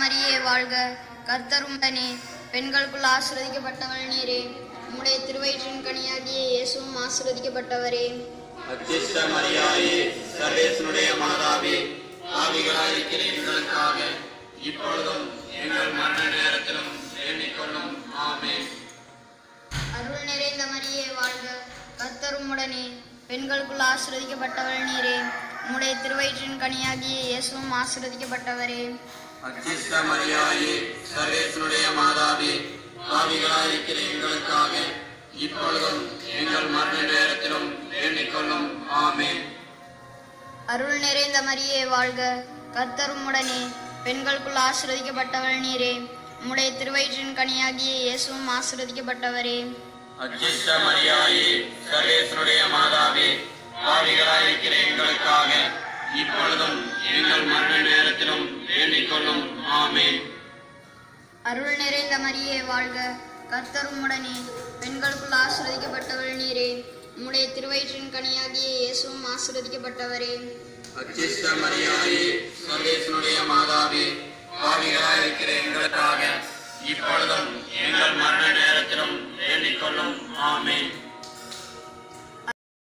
மரியே வாழ்க கர்த்தரும்பனே பெண்களுக்குள் ஆசிர்வதிக்கப்பட்டவள் நீரே உம்முடைய திருவயிற்றின் கனியாகிய இயேசுவும் ஆசிர்வதிக்கப்பட்டவரே அச்சிஷ்ட மரியாயே சர்வேசனுடைய மாதாவே ஆவிகளாயிருக்கிற எங்களுக்காக இப்பொழுதும் எங்கள் மரண நேரத்திலும் வேண்டிக்கொள்ளும் ஆமென் அருள் நிறைந்த மரியே வாழ்க கர்த்தருமுடனே பெண்களுக்குள் ஆசிர்வதிக்கப்பட்டவள் நீரே உம்முடைய திருவயிற்றின் கனியாகிய இயேசுவும் ஆசிர்வதிக்கப்பட்டவரே அச்சிஷ்ட மரியாயே சர்வேசனுடைய மாதாவே ஆவிகளாயிருக்கிற எங்களுக்காக இப்பொழுதும் எங்கள் மரண நேரத்திலும் வேண்டிக்கொள்ளும் ஆமென் அருள் நிறைந்த மரியே வாழ்க கர்த்தருமுடனே பெண்களுக்குள் ஆசிர்வதிக்கப்பட்டவள் நீரே உம்முடைய திருவயிற்றின் கனியாகிய இயேசுவும் ஆசிர்வதிக்கப்பட்டவரே அச்சிஷ்ட மரியாயே சர்வேசனுடைய மாதாவே ஆவிகளாயிருக்கிற எங்களுக்காக இப்பொழுதும் எங்கள் மரண நேரத்திலும் வேண்டிக்கொள்ளும் ஆமென் அருள் நிறைந்த மரியே வாழ்க கர்த்தருமுடனே பெண்களுக்குள் ஆசிர்வதிக்கப்பட்டவள் நீரே உம்முடைய திருவயிற்றின் கனியாகிய இயேசுவும் ஆசிர்வதிக்கப்பட்டவரே அச்சிஷ்ட மரியாயே சர்வேசனுடைய மாதாவே ஆவிகளாயிருக்கிற எங்களுக்காக இப்பொழுதும் எங்கள் மரண நேரத்திலும் வேண்டிக்கொள்ளும் ஆமென்